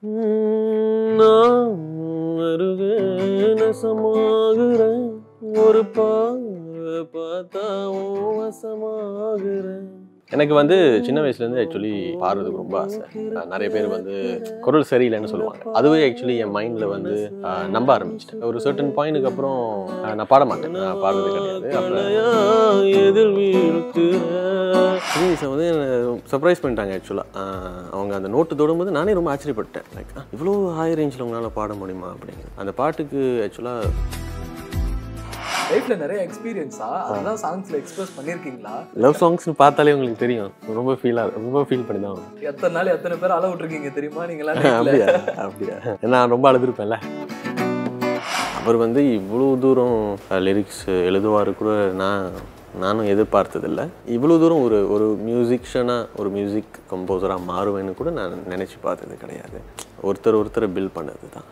நான் அருகே நசமாகிறேன் ஒரு பார்வை பார்த்தா உன் வசமாகிறேன் எனக்கு வந்து சின்ன வயசுலேருந்து ஆக்சுவலி பாடுறதுக்கு ரொம்ப ஆசை அஹ் நிறைய பேர் வந்து குரல் சரியில்லைன்னு சொல்லுவாங்க அதுவே ஆக்சுவலி என் மைண்டில் வந்து அஹ், நம்ப ஆரம்பிச்சிட்டேன் ஒரு சர்டன் பாயிண்ட்டுக்கு அப்புறம் அஹ், நான் பாட மாட்டேன் நான் பாடுறது கிடையாது அப்புறம் எதிர் வீழ்த்துற வந்து சர்ப்ரைஸ் பண்ணிட்டாங்க ஆக்சுவலாக அவங்க அந்த நோட்டு தொடும்போது நானே ரொம்ப ஆச்சரியப்பட்டேன் லைக் இவ்வளோ ஹை ரேஞ்சில் உங்களால் பாட முடியுமா அப்படின்னு அந்த பாட்டுக்கு ஆக்சுவலாக லைஃப்ல நிறைய எக்ஸ்பீரியன்ஸா அதெல்லாம் சாங்ஸ்ல எக்ஸ்பிரஸ் பண்ணிருக்கீங்களா லவ் சாங்ஸ்னு பார்த்தாலே உங்களுக்கு தெரியும் ரொம்ப ஃபீலாக ரொம்ப ஃபீல் பண்ணி தான் ஆகும். எத்தனை நாள் எத்தனை பேர் அளவு விட்டுருக்கீங்க தெரியுமா நீங்களா அப்படியா அப்படியா நான் ரொம்ப அழுதுருப்பேன்ல அவர் வந்து இவ்வளோ தூரம் லிரிக்ஸ் எழுதுவார் கூட நான் நானும் எதிர்பார்த்ததில்ல இவ்வளோ தூரம் ஒரு ஒரு மியூசிஷியனாக ஒரு மியூசிக் கம்போசராக மாறுவேன்னு கூட நான் நினச்சி பார்த்தது கிடையாது ஒருத்தர் ஒருத்தரை பில் பண்ணது தான்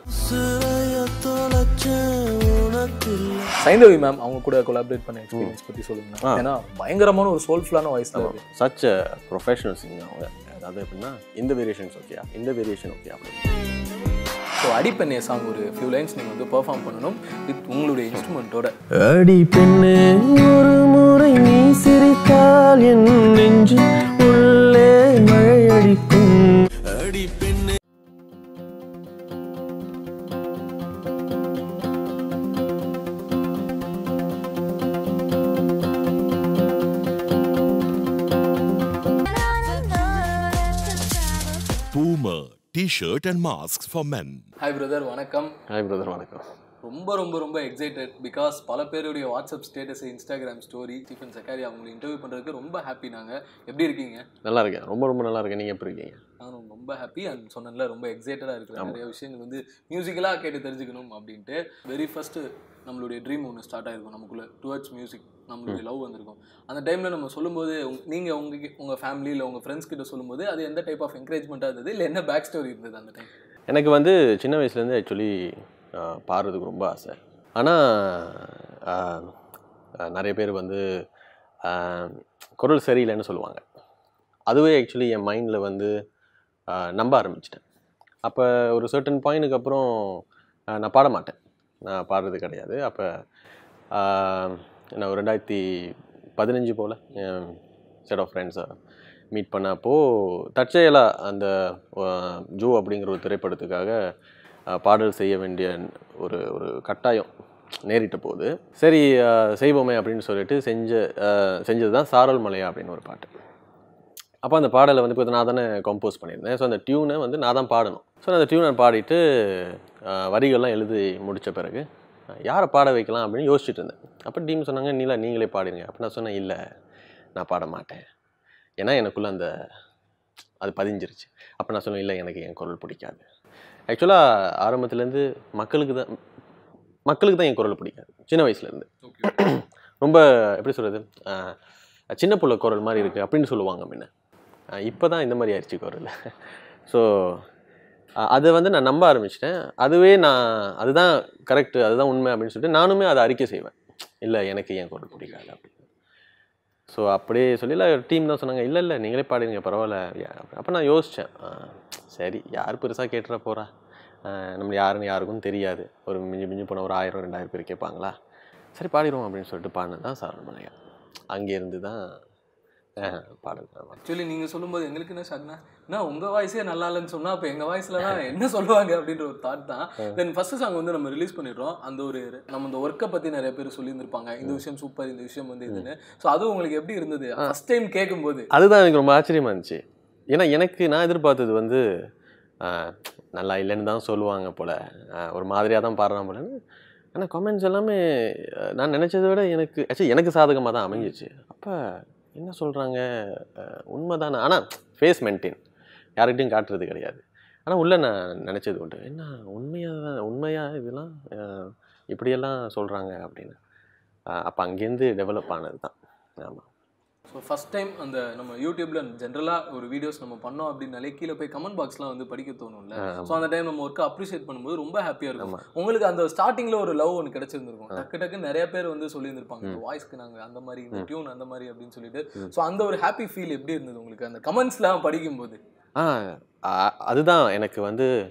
சைந்தவி மேம் அவங்க கூட கொலாபரேட் பண்ண எக்ஸ்பீரியன்ஸ் பத்தி சொல்லுங்க ஏன்னா பயங்கரமான ஒரு சோல்ஃபுல்லான வாய்ஸ் தான் அது. சச் ப்ரொஃபஷனல் சிங்கர் அவங்க அதாவது எப்படின்னா இந்த வேரியேஷன்ஸ் ஓகேயா இந்த வேரியேஷன் ஓகே அப்படின்னு ஸோ அடிப்பெண்ணே சாங் ஒரு ஃபியூ லைன்ஸ் நீங்க வந்து பெர்ஃபார்ம் பண்ணணும் வித் உங்களுடைய இன்ஸ்ட்ருமெண்ட்டோட அடி பெண்ணே ஒரு முறை நீ சிரித்தால் என் நெஞ்சு உள்ளே மழையடிக்கும் அடி பெண்ணே Puma T-shirt and masks for men. Hi brother வணக்கம் ஹாய் பிரதர் வணக்கம் ரொம்ப ரொம்ப ரொம்ப எக்ஸைட்டட் பிகாஸ் பல பேருடைய WhatsApp status Instagram story Stephen Zechariah அவங்களை இன்டர்வியூ பண்ணுறதுக்கு ரொம்ப ஹாப்பி நாங்கள் எப்படி இருக்கீங்க நல்லா இருக்கேன் ரொம்ப ரொம்ப நல்லா இருக்கேன் நீங்கள் எப்படி இருக்கீங்க நானும் ரொம்ப ஹாப்பி அண்ட் சொன்னேன்ல ரொம்ப எக்ஸைட்டடாக இருக்கிறேன் நிறைய விஷயங்கள் வந்து மியூசிக்கலாக கேட்டு தெரிஞ்சுக்கணும் அப்படின்ட்டு வெரி ஃபஸ்ட்டு நம்மளுடைய ட்ரீம் ஒன்று ஸ்டார்ட் ஆயிருக்கும் நமக்குள்ள டுவர்ட்ஸ் மியூசிக் நம்மளுடைய லவ் வந்திருக்கும் அந்த டைமில் நம்ம சொல்லும்போது உங்க- நீங்க உங்க உங்கள் ஃபேமிலி இல்லை உங்கள் ஃப்ரெண்ட்ஸ் கிட்ட சொல்லும்போது அது எந்த டைப் ஆஃப் என்கரேஜ்மெண்ட்டாக இருந்தது இல்லை என்ன பேக் ஸ்டோரி இருந்தது அந்த டைம் எனக்கு வந்து சின்ன வயசுலேருந்து ஆக்சுவலி பாடுறதுக்கு ரொம்ப ஆசை ஆனால் நிறைய பேர் வந்து ஆஹ், குரல் சரியில்லைன்னு சொல்லுவாங்க அதுவே ஆக்சுவலி என் மைண்டில் வந்து ஆஹ், நம்ப ஆரம்பிச்சிட்டேன் அப்போ ஒரு சர்டன் பாயிண்ட்டுக்கு அப்புறம் ஆஹ், நான் பாட மாட்டேன் நான் பாடுறது கிடையாது அப்போ நான் ஒரு ரெண்டாயிரத்தி பதினஞ்சு போல் செட் ஆஃப் ஃப்ரெண்ட்ஸை மீட் பண்ணப்போ தற்செயலாக அந்த ஆஹ், ஜோ அப்படிங்கிற ஒரு திரைப்படத்துக்காக ஆஹ், பாடல் செய்ய வேண்டிய ஒரு ஒரு கட்டாயம் நேரிட்ட போது சரி ஆஹ், செய்வோமே அப்படின்னு சொல்லிட்டு செஞ்ச ஆஹ், செஞ்சது தான் சாரல் மலையா அப்படின்னு ஒரு பாட்டு அப்போ அந்த பாடலை வந்து இப்போ நான் தானே கம்போஸ் பண்ணியிருந்தேன் ஸோ அந்த டியூனை வந்து நான் தான் பாடணும் ஸோ அந்த டியூனை பாடிட்டு ஆஹ், வரிகள்லாம் எழுதி முடித்த பிறகு ஆஹ், யாரை பாட வைக்கலாம் அப்படின்னு யோசிச்சுட்டு இருந்தேன் அப்போ டீம் சொன்னாங்க நீலா நீங்களே பாடுங்க அப்போ நான் சொன்னேன் இல்லை நான் பாட மாட்டேன் ஏன்னா எனக்குள்ளே அந்த அது பதிஞ்சிருச்சு அப்போ நான் சொன்னேன் இல்லை எனக்கு என் குரல் பிடிக்காது ஆக்சுவலாக ஆரம்பத்துலேருந்து மக்களுக்கு தான் மக்களுக்கு தான் என் குரல் பிடிக்காது சின்ன வயசுலேருந்து ரொம்ப எப்படி சொல்கிறது சின்ன புள்ள குரல் மாதிரி இருக்குது அப்படின்னு சொல்லுவாங்க முன்ன இப்போ தான் இந்த மாதிரி ஆயிடுச்சு குரல் ஸோ அதை வந்து நான் நம்ப ஆரம்பிச்சிட்டேன் அதுவே நான் அதுதான் கரெக்ட் அதுதான் உண்மை அப்படின்னு சொல்லிட்டு நானுமே அதை அறிக்கை செய்வேன் இல்லை எனக்கு என் குரல் பிடிக்காது அப்படின்னு ஸோ அப்படியே சொல்லி இல்லை டீம் தான் சொன்னாங்க இல்லை இல்லை நீங்களே பாடுங்க பரவாயில்ல அப்போ நான் யோசித்தேன் சரி யார் பெருசாக கேட்டுற போகிறா நம்ம யாருன்னு யாருக்கும் தெரியாது ஒரு மிஞ்சி மிஞ்சி போன ஒரு ஆயிரம் ரெண்டாயிரம் பேர் கேட்பாங்களா சரி பாடிடுவோம் அப்படின்னு சொல்லிட்டு பாடினது தான் சாரமலையா அங்கேருந்து தான் அஹ், பாடல் ஆமா. ஆக்சுவலி நீங்கள் சொல்லும்போது எங்களுக்கு என்ன ஷாக்னா நான் உங்கள் வாய்ஸே நல்லா இல்லைன்னு சொன்னால் அப்போ எங்கள் வாய்ஸில் தான் என்ன சொல்லுவாங்க அப்படின்ற ஒரு தாட் தான் தென் ஃபர்ஸ்ட் சாங் வந்து நம்ம ரிலீஸ் பண்ணிடுறோம் அந்த ஒரு நம்ம இந்த ஒர்க்கை பற்றி நிறைய பேர் சொல்லியிருந்திருப்பாங்க இந்த விஷயம் சூப்பர் இந்த விஷயம் வந்து இதுன்னு ஸோ அது உங்களுக்கு எப்படி இருந்தது ஃபர்ஸ்ட் டைம் கேட்கும்போது அதுதான் எனக்கு ரொம்ப ஆச்சரியமா இருந்துச்சு ஏன்னா எனக்கு நான் எதிர்பார்த்தது வந்து ஆஹ், நல்லா இல்லைன்னு தான் சொல்லுவாங்க போல் ஒரு மாதிரியாக தான் பாடுறான் போலன்னு ஆனால் கமெண்ட்ஸ் எல்லாமே அஹ், நான் நினச்சதை விட எனக்கு ஆக்சுவலி எனக்கு சாதகமாக தான் அமைஞ்சிச்சு அப்போ என்ன சொல்கிறாங்க உண்மைதானே ஆனால் ஃபேஸ் மெயின்டைன் யார்கிட்டையும் காட்டுறது கிடையாது ஆனால் உள்ளே நான் நினச்சது உண்டு என்ன உண்மையாக தான் உண்மையாக இதெல்லாம் அஹ், இப்படியெல்லாம் சொல்கிறாங்க அப்படின்னு அப்போ அங்கேருந்து டெவலப் ஆனது தான் ஆமாம் ஸோ ஃபர்ஸ்ட் டைம் அந்த நம்ம யூடியூப்ல ஜென்ரலாக ஒரு வீடியோஸ் நம்ம பண்ணோம் அப்படின்னாலே கீழே போய் கமெண்ட் பாக்ஸ்லாம் வந்து படிக்க தோணும்ல ஸோ அந்த டைம் நம்ம ஒர்க்கை அப்ரிஷியேட் பண்ணும்போது ரொம்ப ஹாப்பியாக இருக்கும் உங்களுக்கு அந்த ஸ்டார்டிங்ல ஒரு லவ் ஒன்று கிடைச்சிருந்திருக்கும் டக்கு டக்கு நிறைய பேர் வந்து சொல்லியிருந்திருப்பாங்க இந்த வாய்ஸ்க்கு நாங்கள் அந்த மாதிரி இந்த டியூன் அந்த மாதிரி அப்படின்னு சொல்லிட்டு ஸோ அந்த ஒரு ஹாப்பி ஃபீல் எப்படி இருந்தது உங்களுக்கு அந்த கமெண்ட்ஸ்லாம் படிக்கும்போது ஆ ஆ, அதுதான் எனக்கு வந்து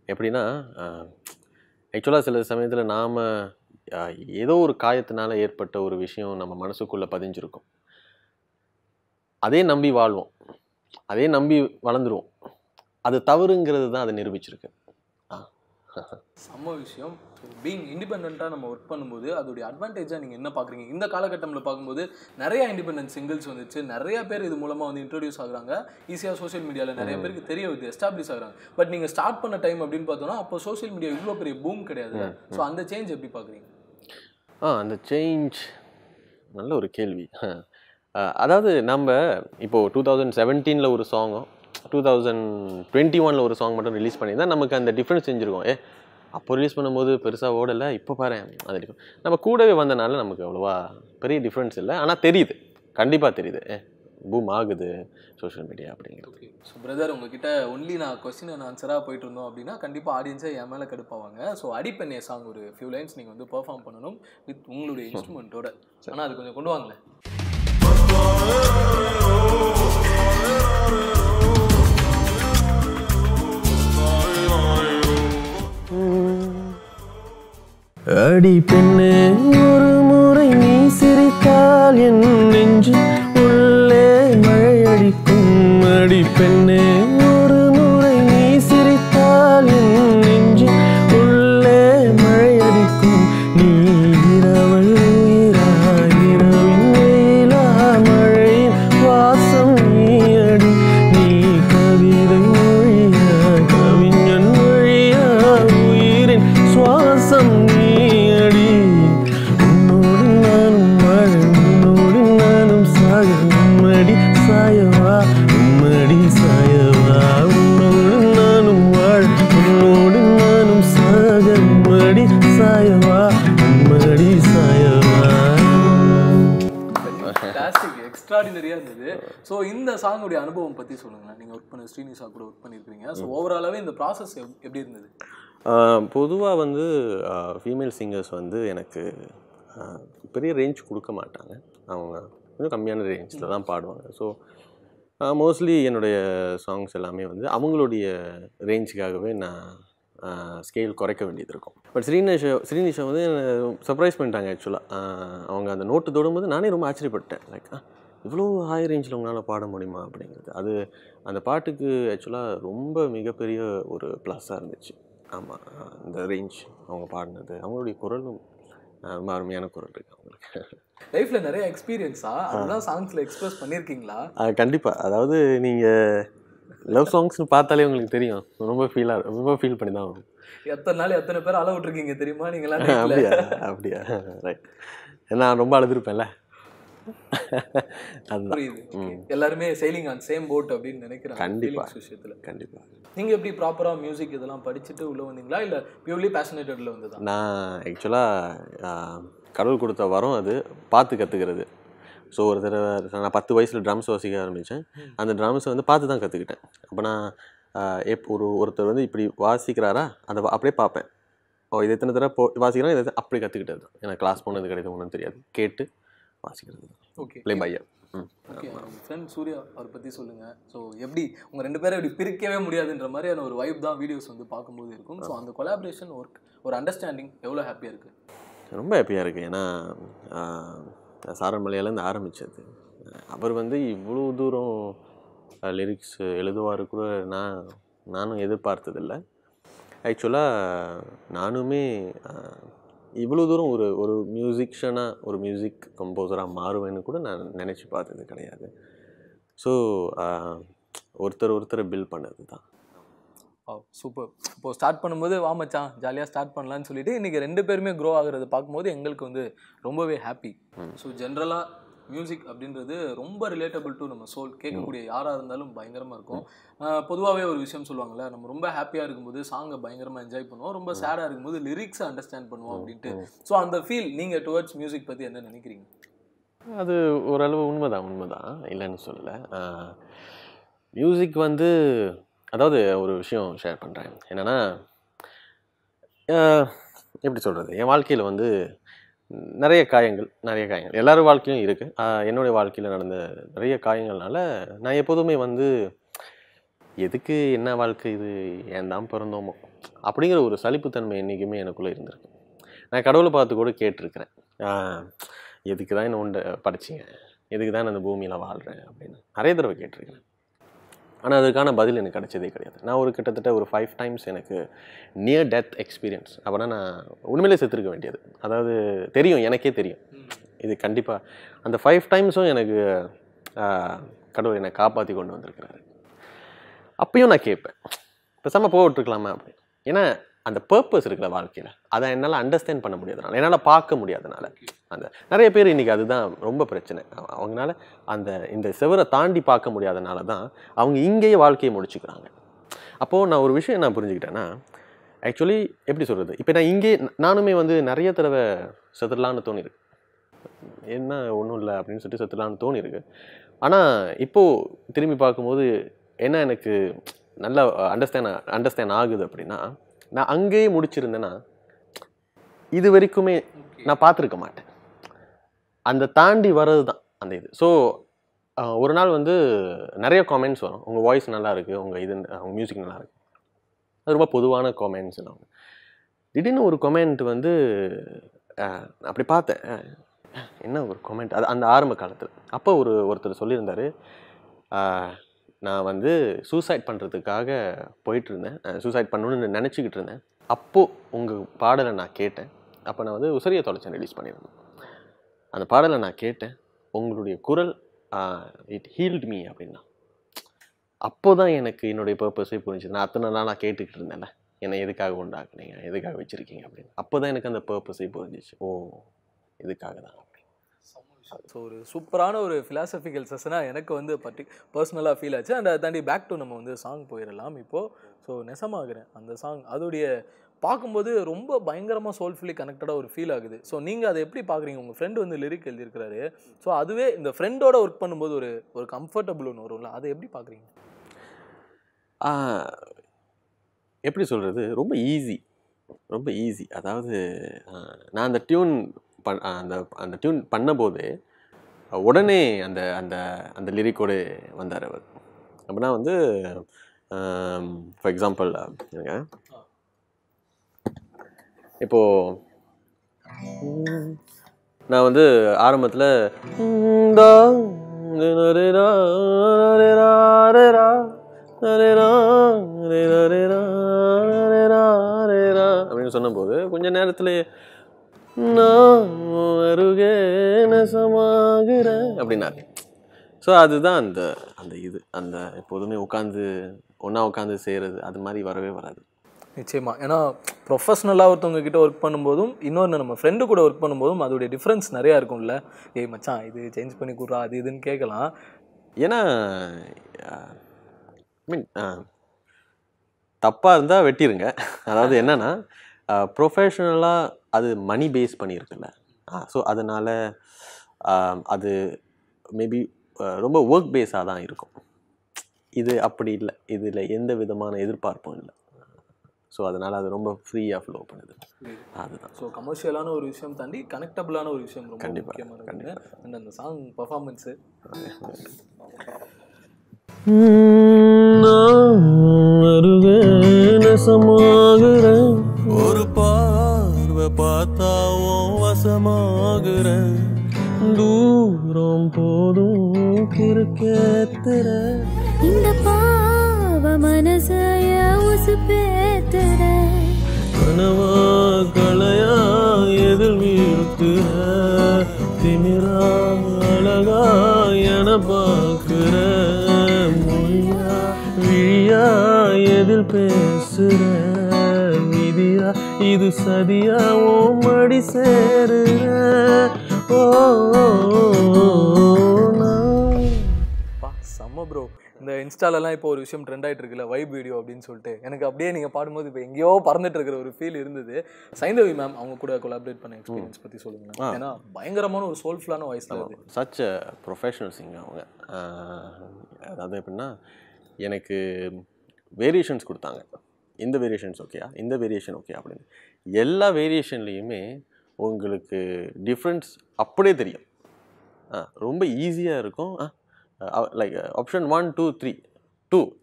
எப்படின்னா ஆக்சுவலாக சில சமயத்தில் நாம் ஏதோ ஒரு காயத்தினால ஏற்பட்ட ஒரு விஷயம் நம்ம மனசுக்குள்ளே பதிஞ்சிருக்கும் அதே நம்பி வாழ்வோம் அதே நம்பி வளர்ந்துருவோம் அது தவறுங்கிறது தான் அதை நிரூபிச்சிருக்கு செம்ம விஷயம் பீங் இண்டிபெண்ட்டாக நம்ம ஒர்க் பண்ணும்போது அதோடைய அட்வான்டேஜாக நீங்கள் என்ன பார்க்குறீங்க இந்த காலகட்டத்தில் பார்க்கும்போது நிறைய இண்டிபெண்டன்ட் சிங்கிள்ஸ் வந்துச்சு நிறைய பேர் இது மூலமாக வந்து இன்ட்ரடியூஸ் ஆகுறாங்க ஈஸியாக சோஷியல் மீடியாவில் நிறைய பேருக்கு தெரிய வருது எஸ்டாப்ளிஷ் ஆகுறாங்க பட் நீங்கள் ஸ்டார்ட் பண்ண டைம் அப்படின்னு பார்த்தோம்னா அப்போ சோஷியல் மீடியா இவ்வளோ பெரிய பூம் கிடையாது ஸோ அந்த சேஞ்ச் எப்படி பார்க்குறீங்க ஆ அந்த சேஞ்ச் நல்ல ஒரு கேள்வி அஹ், அதாவது நம்ம இப்போது டூ தௌசண்ட் செவன்டீனில் ஒரு சாங்கும் டூ தௌசண்ட் டுவெண்ட்டி ஒனில் ஒரு சாங் மட்டும் ரிலீஸ் பண்ணியிருந்தா நமக்கு அந்த டிஃப்ரென்ஸ் செஞ்சுருக்கோம் ஏ அப்போ ரிலீஸ் பண்ணும்போது பெருசாக ஓடலை இப்போ பாரு அது different. நம்ம கூடவே வந்தனால நமக்கு அவ்வளோவா பெரிய டிஃப்ரென்ஸ் இல்லை ஆனால் தெரியுது கண்டிப்பாக தெரியுது ஏ பூம் ஆகுது சோஷியல் மீடியா அப்படிங்கிறது ஓகே ஸோ பிரதர் உங்ககிட்ட ஒன்லி நான் கொஸ்டின் அண்ட் ஆன்சராக போயிட்டு இருந்தோம் அப்படின்னா கண்டிப்பாக ஆடியன்ஸே என் மேலே கடுப்பாவாங்க ஸோ அடிப்பெண்ணே சாங் ஒரு ஃபியூ லைன்ஸ் நீங்கள் வந்து பெர்ஃபார்ம் பண்ணணும் வித் உங்களுடைய இன்ஸ்ட்ருமெண்ட்டோட ஆனால் அது கொஞ்சம் கொண்டு வாங்களேன் அடி பெண்ணே ஒரு முறை நீ சிரித்தால் என் நெஞ்சு உள்ளே மழையடிக்கும் அடி பெண்ணே ஒரு முறை நீ சிரித்தால் என் நெஞ்சு உள்ளே மழையடிக்கும் நீ இரவல் உயிரா இரவின் வெயிலா மழையின் வாசம் நீ அடி நீ கவிதை மொழியா கவிஞன் மொழியா உயிரின் சுவாசம் நீ அடி உன்னோடு நானும் வாழ உன்னோடு நானும் சாக உம்மடி சாயவா உம்மடி சாயவா உன்னோடு நானும் வாழ உன்னோடு நானும் சாக உம்மடி சாயவா உம்மடி சாயவா ஃபேண்டாஸ்டிக் எக்ஸ்ட்ராடினரியாக இருந்தது ஸோ இந்த சாங்குடைய அனுபவம் பற்றி சொல்லுங்களேன் நீங்கள் ஒர்க் பண்ண ஸ்ரீனிஷா கூட ஒர்க் பண்ணியிருக்கீங்க ஸோ ஓவராலாகவே இந்த ப்ராசஸ் எப்படி இருந்தது பொதுவாக வந்து ஃபீமேல் சிங்கர்ஸ் வந்து எனக்கு ஆஹ், பெரிய ரேஞ்ச் கொடுக்க மாட்டாங்க அவங்க கொஞ்சம் கம்மியான ரேஞ்சில் தான் பாடுவாங்க ஸோ மோஸ்ட்லி என்னுடைய சாங்ஸ் எல்லாமே வந்து அவங்களுடைய ரேஞ்சுக்காகவே நான் ஸ்கேல் குறைக்க வேண்டியது இருக்கும் பட் ஸ்ரீனிஷா ஸ்ரீனிஷா வந்து சர்ப்ரைஸ் பண்ணிட்டாங்க ஆக்சுவலாக அவங்க அந்த நோட்டு தொடும்போது நானே ரொம்ப ஆச்சரியப்பட்டேன் லைக் இவ்வளோ ஹை ரேஞ்சில் உங்களால் பாட முடியுமா அப்படிங்கிறது அது அந்த பாட்டுக்கு ஆக்சுவலாக ரொம்ப மிகப்பெரிய ஒரு ப்ளஸ்ஸாக இருந்துச்சு ஆமாம் இந்த ரேஞ்ச் அவங்க பாடினது அவங்களுடைய குரலும் ஆஹ், ரொம்ப அருமையான குரல் இருக்கு அவங்களுக்கு லைஃப்பில் நிறைய எக்ஸ்பீரியன்ஸா அதெல்லாம் சாங்ஸில் எக்ஸ்பிரஸ் பண்ணியிருக்கீங்களா கண்டிப்பாக அதாவது நீங்கள் லவ் சாங்ஸ்னு பார்த்தாலே உங்களுக்கு தெரியும் ரொம்ப ஃபீலாக ரொம்ப ஃபீல் பண்ணி தான் வரும் எத்தனை நாள் எத்தனை பேர் அளவு விட்டுருக்கீங்க தெரியுமா நீங்களாம் அப்படியா அப்படியா ரைட் நான் ரொம்ப அழுதுருப்பேன்ல அதுதான் புரியுது எல்லாருமே சைலிங் ஆன் சேம் போட் அப்படின்னு நினைக்கிறாங்க கண்டிப்பா. feelings விஷயத்துல கண்டிப்பாக நீங்க எப்படி ப்ராப்பரா மியூசிக் இதெல்லாம் படிச்சுட்டு உள்ள வந்தீங்களா இல்ல பியூர்லி பேஷனேட்டட்ல வந்ததா நான் ஆக்சுவலாக கடவுள் கொடுத்த வரம் அது பார்த்து கற்றுக்கிறது ஸோ ஒரு தடவை நான் பத்து வயசில் ட்ரம்ஸ் வாசிக்க ஆரம்பித்தேன் அந்த ட்ரம்ஸை வந்து பார்த்து தான் கற்றுக்கிட்டேன் அப்போ நான் ஆஹ், எப் ஒரு ஒருத்தர் வந்து இப்படி வாசிக்கிறாரா அதை வா- அப்படியே பார்ப்பேன் ஓ இது எத்தனை தடவை போ வாசிக்கிறான் இதை அப்படி கற்றுக்கிட்டது தான் எனக்கு கிளாஸ் போனது கிடையாது ஒன்றும் தெரியாது கேட்டு வாசிக்கிறது ஓகே ப்ளே பையர் ம் ஓகே ஃப்ரெண்ட் சூர்யா அவரை பத்தி சொல்லுங்க ஸோ எப்படி உங்க ரெண்டு பேரும் இப்படி பிரிக்கவே முடியாதுன்ற மாதிரியான ஒரு வைப் தான் வீடியோஸ் வந்து பார்க்கும்போது இருக்கும் ஸோ அந்த கொலாபரேஷன் ஒர்க் ஒரு அண்டர்ஸ்டாண்டிங் எவ்வளோ ஹாப்பியா இருக்கு ரொம்ப ஹாப்பியாக இருக்குது ஏன்னா சாரமலையிலேருந்து ஆரம்பித்தது அவர் வந்து இவ்வளோ தூரம் லிரிக்ஸ் எழுதுவார் கூட நான் நானும் எதிர்பார்த்ததில்லை ஆக்சுவலாக நானுமே ஆஹ், இவ்வளோ தூரம் ஒரு ஒரு மியூசிக்ஷனாக ஒரு மியூசிக் கம்போசராக மாறுவேன்னு கூட நான் நினச்சி பார்த்தது கிடையாது ஸோ ஒருத்தர் ஒருத்தரை பில் பண்ணது தான் சூப்பர் இப்போ ஸ்டார்ட் பண்ணும்போது வா மச்சான் ஜாலியாக ஸ்டார்ட் பண்ணலாம்னு சொல்லிட்டு இன்னைக்கு ரெண்டு பேருமே க்ரோ ஆகுறத பார்க்கும்போது எங்களுக்கு வந்து ரொம்பவே ஹாப்பி ஸோ ஜென்ரலாக மியூசிக் அப்படின்றது ரொம்ப ரிலேட்டபிள் டு நம்ம சோல் கேட்கக்கூடிய யாராக இருந்தாலும் பயங்கரமாக இருக்கும் பொதுவாகவே ஒரு விஷயம் சொல்லுவாங்கல்ல நம்ம ரொம்ப ஹாப்பியாக இருக்கும்போது சாங்கை பயங்கரமாக என்ஜாய் பண்ணுவோம் ரொம்ப சேடாக இருக்கும்போது லிரிக்ஸை அண்டர்ஸ்டாண்ட் பண்ணுவோம் அப்படின்ட்டு ஸோ அந்த ஃபீல் நீங்கள் டுவர்ட்ஸ் மியூசிக் பற்றி என்ன நினைக்கிறீங்க அது ஓரளவு உண்மைதான் உண்மைதான் இல்லைன்னு சொல்லலை மியூசிக் வந்து அதாவது ஒரு விஷயம் ஷேர் பண்ணுறேன் என்னென்னா எப்படி சொல்கிறது என் வாழ்க்கையில் வந்து நிறைய காயங்கள் நிறைய காயங்கள் எல்லாரும் வாழ்க்கையும் இருக்குது என்னுடைய வாழ்க்கையில் நடந்த நிறைய காயங்கள்னால நான் எப்போதுமே வந்து எதுக்கு என்ன வாழ்க்கை இது ஏன் தான் பிறந்தோமோ அப்படிங்கிற ஒரு சலிப்புத்தன்மை என்றைக்குமே எனக்குள்ளே இருந்திருக்கு நான் கடவுளை பார்த்து கூட கேட்டிருக்கிறேன் ஆஹ், எதுக்கு தான் என்ன உண்டை படைச்சிங்க எதுக்கு தான் நான் இந்த பூமியில் வாழ்கிறேன் அப்படின்னு நிறைய தடவை கேட்டிருக்கேன் ஆனால் அதுக்கான பதில் எனக்கு கிடைச்சதே கிடையாது நான் ஒரு கிட்டத்தட்ட ஒரு ஃபைவ் டைம்ஸ் எனக்கு நியர் டெத் எக்ஸ்பீரியன்ஸ் அப்படின்னா நான் உண்மையிலே செத்துருக்க வேண்டியது அதாவது தெரியும் எனக்கே தெரியும் இது கண்டிப்பாக அந்த ஃபைவ் டைம்ஸும் எனக்கு ஆஹ், கடவுள் என்னை காப்பாற்றி கொண்டு வந்திருக்கிறாரு அப்பயும் நான் கேட்பேன் பேசாமல் போக விட்டுருக்கலாமா அப்படின்னு ஏன்னா அந்த பர்பஸ் இருக்குல்ல வாழ்க்கையில் அதை என்னால் அண்டர்ஸ்டாண்ட் பண்ண முடியாதனால என்னால் பார்க்க முடியாதனால அந்த நிறைய பேர் இன்றைக்கி அதுதான் ரொம்ப பிரச்சனை அவ- அவங்கனால அந்த இந்த செவரை தாண்டி பார்க்க முடியாதனால தான் அவங்க இங்கேயே வாழ்க்கையை முடிச்சுக்கிறாங்க அப்போது நான் ஒரு விஷயம் நான் புரிஞ்சுக்கிட்டேன்னா ஆக்சுவலி எப்படி சொல்கிறது இப்போ நான் இங்கே நானுமே வந்து நிறைய தடவை செத்துடலான்னு தோணிருக்கு என்ன ஒன்றும் இல்லை அப்படின்னு சொல்லிட்டு செத்துடலான்னு தோணிருக்கு ஆனால் இப்போது திரும்பி பார்க்கும்போது என்ன எனக்கு நல்லா அண்டர்ஸ்டாண்ட் அண்டர்ஸ்டாண்ட் ஆகுது அப்படின்னா நான் அங்கேயே முடிச்சிருந்தேன்னா இது வரைக்குமே நான் பார்த்துருக்க மாட்டேன் அந்த தாண்டி வர்றது தான் அந்த இது ஸோ ஒரு நாள் வந்து நிறைய காமெண்ட்ஸ் வரும் உங்கள் வாய்ஸ் நல்லா இருக்குது உங்கள் இது உங்கள் மியூசிக் நல்லா இருக்கு அது ரொம்ப பொதுவான காமெண்ட்ஸ் எல்லாம் திடீர்னு ஒரு கமெண்ட் வந்து அஹ், நான் அப்படி பார்த்தேன் அஹ், என்ன ஒரு கமெண்ட் அது அந்த ஆரம்ப காலத்தில் அப்போ ஒரு ஒருத்தர் சொல்லியிருந்தாரு அஹ், நான் வந்து சூசைட் பண்ணுறதுக்காக போயிட்டு இருந்தேன் சூசைட் பண்ணணும்னு நினச்சிக்கிட்டு இருந்தேன் அப்போது உங்கள் பாடலை நான் கேட்டேன் அப்போ நான் வந்து உசரிய தொலைச்சன் ரிலீஸ் பண்ணியிருந்தேன் அந்த பாடலை நான் கேட்டேன் உங்களுடைய குரல் இட் ஹீல்ட் மீ அப்படின்னா அப்போ தான் எனக்கு என்னுடைய பர்பஸே புரிஞ்சுது நான் அத்தனை நாளாக கேட்டுக்கிட்டு இருந்தேன்ல என்னை எதுக்காக உண்டாக்குனீங்க எதுக்காக வச்சுருக்கீங்க அப்படின்னு அப்போ தான் எனக்கு அந்த பர்பஸே புரிஞ்சிச்சு ஓ இதுக்காக தான் ஸோ ஒரு சூப்பரான ஒரு ஃபிலாசபிக்கல் செஷனாக எனக்கு வந்து பர்டி பர்சனலாக ஃபீல் ஆச்சு அண்ட் அதை தாண்டி பேக் டு நம்ம வந்து சாங் போயிடலாம் இப்போது ஸோ நெசமாகிறேன் அந்த சாங் அதோடைய பார்க்கும்போது ரொம்ப பயங்கரமாக சோல்ஃபுல்லி கனெக்டடாக ஒரு ஃபீல் ஆகுது ஸோ நீங்கள் அதை எப்படி பார்க்குறீங்க உங்கள் ஃப்ரெண்டு வந்து லிரிக் எழுதியிருக்கிறாரு ஸோ அதுவே இந்த ஃப்ரெண்டோட ஒர்க் பண்ணும்போது ஒரு ஒரு கம்ஃபர்டபுள் ஒன்று வரும்ல அதை எப்படி பார்க்குறீங்க ஆஹ், எப்படி சொல்கிறது ரொம்ப ஈஸி ரொம்ப ஈஸி அதாவது ஆஹ், நான் அந்த டியூன் பண் அந்த அந்த டியூன் பண்ணும்போதே உடனே அந்த அந்த அந்த லிரிக்கோடு வந்தார் அவர் அப்படின்னா வந்து ஃபார் எக்ஸாம்பிள் இருங்க இப்போது நான் வந்து ஆரம்பத்தில் அப்படின்னு சொன்னபோது கொஞ்ச நேரத்துல நான் அருகே நெசமாகிறேன் அப்படின்னாரு ஸோ அதுதான் அந்த அந்த இது அந்த எப்போதுமே உட்காந்து ஒன்றா உட்காந்து செய்கிறது அது மாதிரி வரவே வராது நிச்சயமா ஏன்னா ப்ரொஃபஷ்னலாக ஒருத்தவங்க கிட்ட ஒர்க் பண்ணும்போதும் இன்னொன்று நம்ம ஃப்ரெண்டு கூட ஒர்க் பண்ணும்போதும் அதோடைய டிஃப்ரென்ஸ் நிறையா இருக்கும்ல ஏய் மச்சான் இது சேஞ்ச் பண்ணி கொடுறா அது இதுன்னு கேட்கலாம் ஏன்னா மீன் தப்பாக இருந்தால் வெட்டிருங்க அதாவது என்னன்னா ப்ரொஃபஷ்னலாக அது மணி பேஸ் பண்ணியிருக்குல்ல ஸோ அதனால் அது மேபி ரொம்ப ஒர்க் பேஸாக தான் இருக்கும் இது அப்படி இல்லை இதில் எந்த விதமான எதிர்பார்ப்பும் இல்லை ஸோ அதனால் அது ரொம்ப ஃப்ரீயாக ஃப்ளோ பண்ணுது அதுதான் ஸோ கமர்ஷியலான ஒரு விஷயம் தாண்டி கனெக்டபிளான ஒரு விஷயம் ரொம்ப கண்டிப்பா, முக்கியமாக இருக்குது அண்ட் அந்த சாங் பர்ஃபார்மன்ஸு ஒரு பார்வை பார்த்தாவும் வசமாகுறேன் தூரம் போதும் கிறுக்கேத்துற இந்த பாவ மனசைய உசுப்பேத்துற கனவா களையா எதில் வீழ்த்துற திமிரா அழகா என பார்க்கிற மொழியா விழியா எதில் பேசுற விதியா இது சதியா ஓ மடி சேருற ஓ நான் பா செம்ம ப்ரோ இந்த இன்ஸ்டாலலாம் இப்போ ஒரு விஷயம் ட்ரெண்ட் ஆயிட்டு இருக்குல்ல வைப் வீடியோ அப்படின்னு சொல்லிட்டு எனக்கு அப்படியே நீங்கள் பாடும்போது இப்போ எங்கேயோ பறந்துட்டு இருக்கிற ஒரு ஃபீல் இருந்தது சைந்தவி மேம் அவங்க கூட கொலாபரேட் பண்ண எக்ஸ்பீரியன்ஸ் பற்றி சொல்லுங்க ஏன்னா பயங்கரமான ஒரு சோல்ஃபுல்லான வாய்ஸ் தான் அது சச் ப்ரொஃபஷனல் சிங்கர் அவங்க ஆஹ் அதாவது எப்படின்னா எனக்கு வேரியேஷன்ஸ் கொடுத்தாங்க இந்த வேரியேஷன்ஸ் ஓகேயா இந்த வேரியேஷன் ஓகே அப்படின்னு எல்லா வேரியேஷன்லேயுமே உங்களுக்கு டிஃப்ரென்ஸ் அப்படியே தெரியும் ஆ ரொம்ப ஈஸியாக இருக்கும் like option one two three two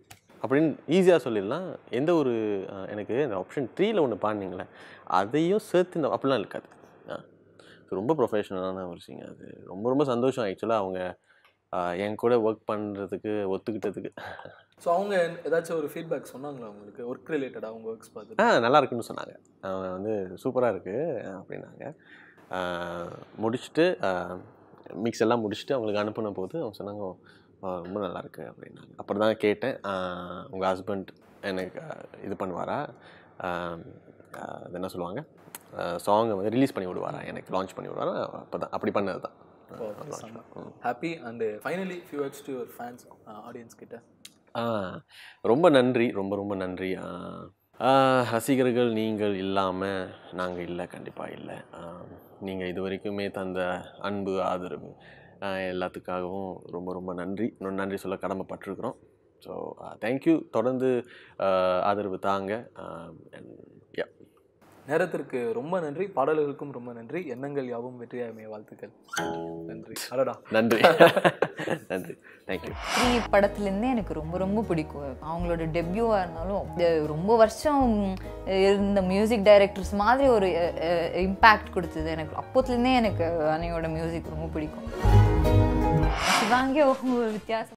அப்படின்னு ஈஸியாக சொல்லிடலாம் எந்த ஒரு அஹ், எனக்கு இந்த ஆப்ஷன் த்ரீல ஒன்று பாடினீங்களே அதையும் சேர்த்து இந்த அப்படிலாம் இருக்காது ஆ. இது ரொம்ப ப்ரொஃபஷனலான ஒரு சிங்க அது ரொம்ப ரொம்ப சந்தோஷம் ஆக்சுவலாக அவங்க அஹ், என் கூட ஒர்க் பண்ணுறதுக்கு ஒத்துக்கிட்டதுக்கு ஸோ அவங்க ஏதாச்சும் ஒரு ஃபீட்பேக் சொன்னாங்களா உங்களுக்கு ஒர்க் ரிலேட்டடாக அவங்க ஒர்க்ஸ் பார்த்து ஆ நல்லா இருக்குன்னு சொன்னாங்க அவங்க வந்து சூப்பராக இருக்குது அப்படின்னாங்க ஆஹ் முடிச்சுட்டு மிக்ஸ் எல்லாம் முடிச்சுட்டு அவங்களுக்கு அனுப்பின போது அவங்க சொன்னாங்க "ஆ, ரொம்ப நல்லா இருக்கு அப்படின்னாங்க அப்புறம் தான் கேட்டேன் உங்கள் ஹஸ்பண்ட் எனக்கு ஆஹ், இது பண்ணுவாரா ஆஹ், ஆஹ், அது என்ன சொல்லுவாங்க சாங்கை வந்து ரிலீஸ் பண்ணி விடுவாரா எனக்கு லான்ச் பண்ணி விடுவாரா அப்போ தான் அப்படி பண்ணது தான் happy and finally few words to your fans audience கிட்ட ஆ ரொம்ப நன்றி ரொம்ப ரொம்ப நன்றி ஆ, ஆ, ரசிகர்கள் நீங்கள் இல்லாமல் நாங்கள் இல்லை கண்டிப்பாக இல்லை நீங்கள் இது வரைக்குமே தந்த அன்பு ஆதரவு ஆ, எல்லாத்துக்காகவும் ரொம்ப ரொம்ப நன்றி இன்னும் நன்றி சொல்ல கடமைப்பட்டிருக்கிறோம் ஸோ தேங்க்யூ தொடர்ந்து ஆ, ஆதரவு தாங்க யா நேரத்திற்கு ரொம்ப நன்றி பாடல்களுக்கும் ரொம்ப நன்றி எண்ணங்கள் யாவும் வெற்றியாமைய வாழ்த்துக்கள் நன்றி அடடா நன்றி நன்றி தேங்க்யூ த்ரீ படத்துலேருந்தே எனக்கு ரொம்ப ரொம்ப பிடிக்கும் அவங்களோட டெபியூவாக இருந்தாலும் அஹ் ரொம்ப வருஷம் இருந்த மியூசிக் டைரக்டர்ஸ் மாதிரி ஒரு இம்பேக்ட் கொடுத்தது எனக்கு அப்போத்துலேருந்தே எனக்கு அன்னையோட மியூசிக் ரொம்ப பிடிக்கும் சிவாங்கி ஒரு வித்தியாசம்